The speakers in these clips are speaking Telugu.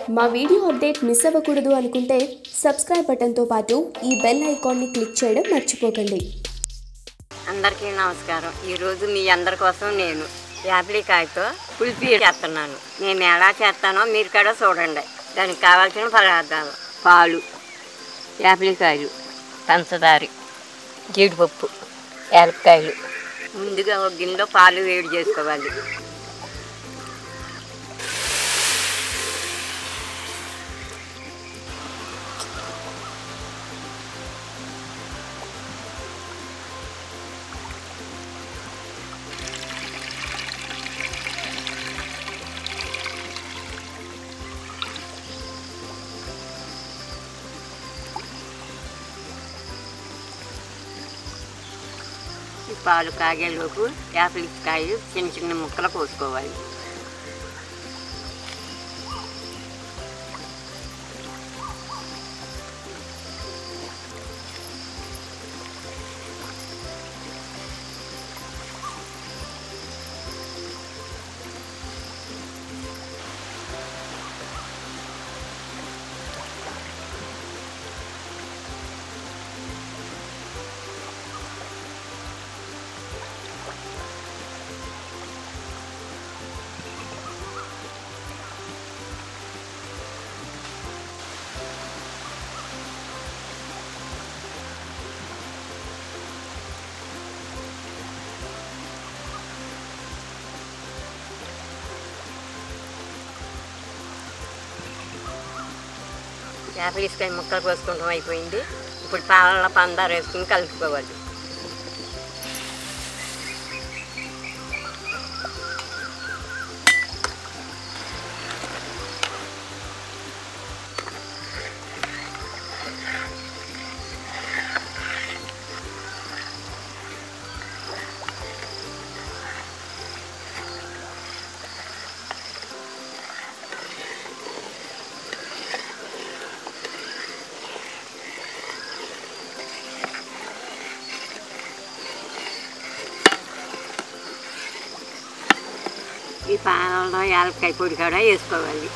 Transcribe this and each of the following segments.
మా వీడియో అప్డేట్ మిస్ అవ్వకూడదు అనుకుంటే సబ్స్క్రైబ్ బటన్తో పాటు ఈ బెల్ ఐకాన్ని క్లిక్ చేయడం మర్చిపోకండి అందరికీ నమస్కారం ఈరోజు మీ అందరి కోసం నేను యాపిలికాయతో పులిపి చేస్తున్నాను నేను ఎలా చేస్తానో మీరు కూడా చూడండి దానికి కావాల్సిన పదార్థాలు పాలు యాపిలికాయలు పంచదారి జీడిపప్పు యాలక్కాయలు ముందుగా ఒక గిన్నెలో పాలు వేడి చేసుకోవాలి ఈ పాలు కాగేలోపు యాపిలికాయలు చిన్న చిన్న ముక్కలు కోసుకోవాలి యాపిలికాయ ముక్కలు కోసుకుంటాం అయిపోయింది ఇప్పుడు పాలల్లో పందారు వేసుకుని కలుపుకోవాలి ఈ పాలలో యాలక్కాయ పొడి కూడా వేసుకోవాలి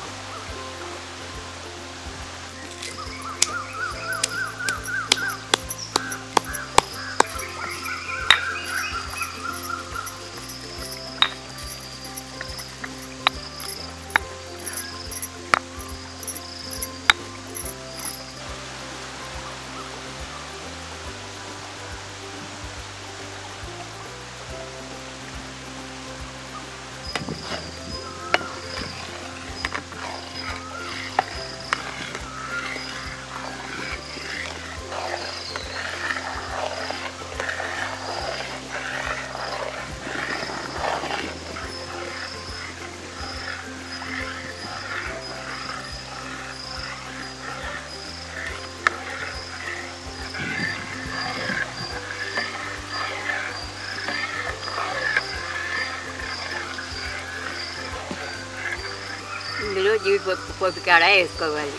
ఇందులో జీడిపప్పు పప్పు కాడ వేసుకోవాలి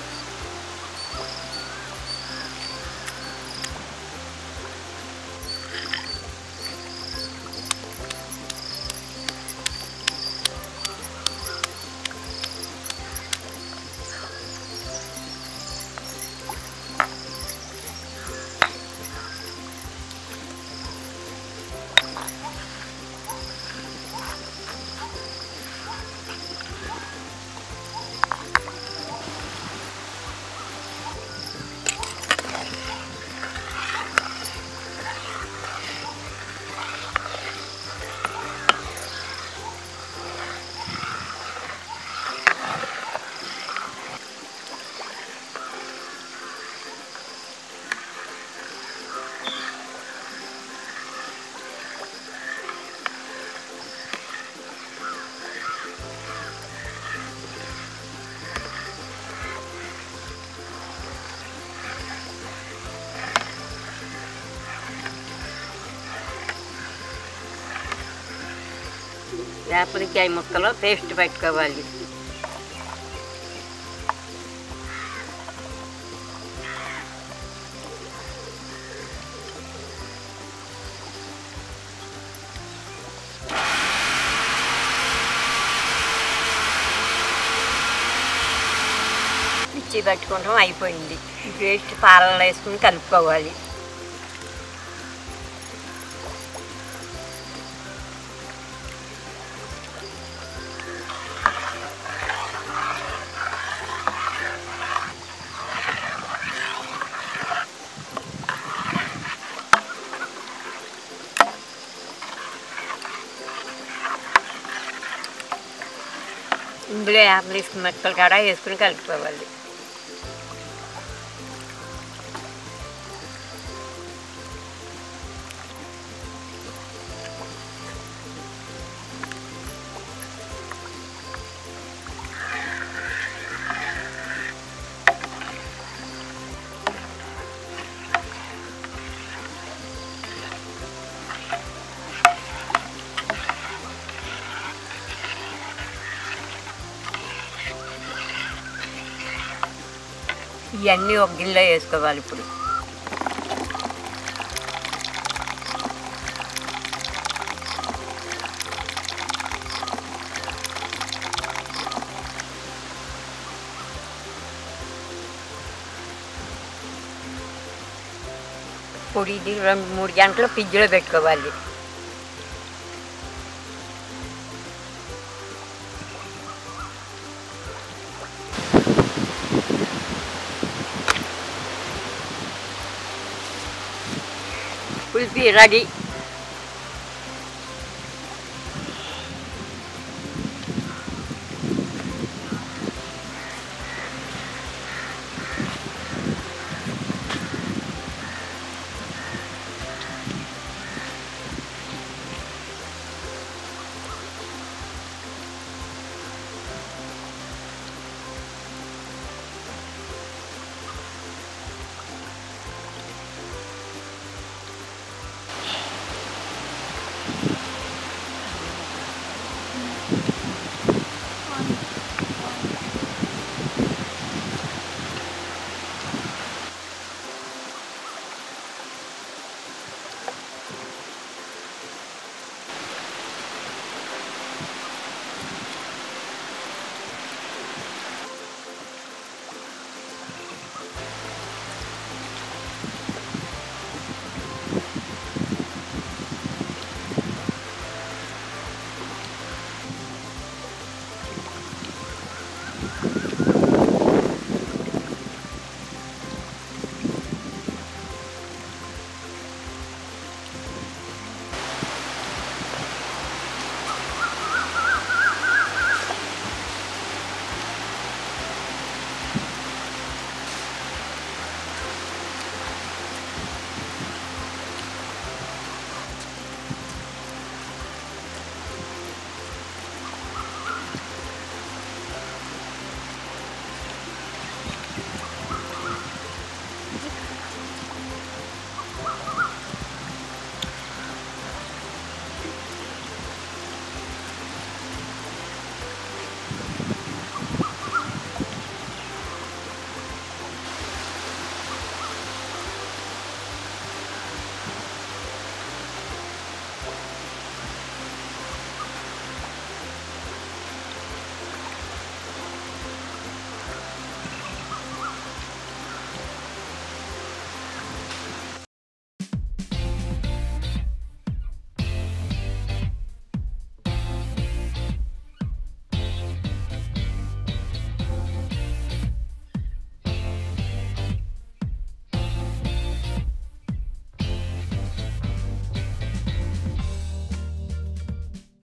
యాపిలికాయ ముక్కలో పేస్ట్ పెట్టుకోవాలి మిర్చి పట్టుకోవడం అయిపోయింది ఈ పేస్ట్ పాలలో వేసుకుని కలుపుకోవాలి ఇందులో యాపిల్ ముక్కలు కూడా వేసుకుని కలుపుకోవాలి ఇవన్నీ ఒక గిన్నెలో వేసుకోవాలి ఇప్పుడు పొడి ఇది రెండు మూడు గంటలు ఫ్రిడ్జ్లో పెట్టుకోవాలి పులిపి రెడీ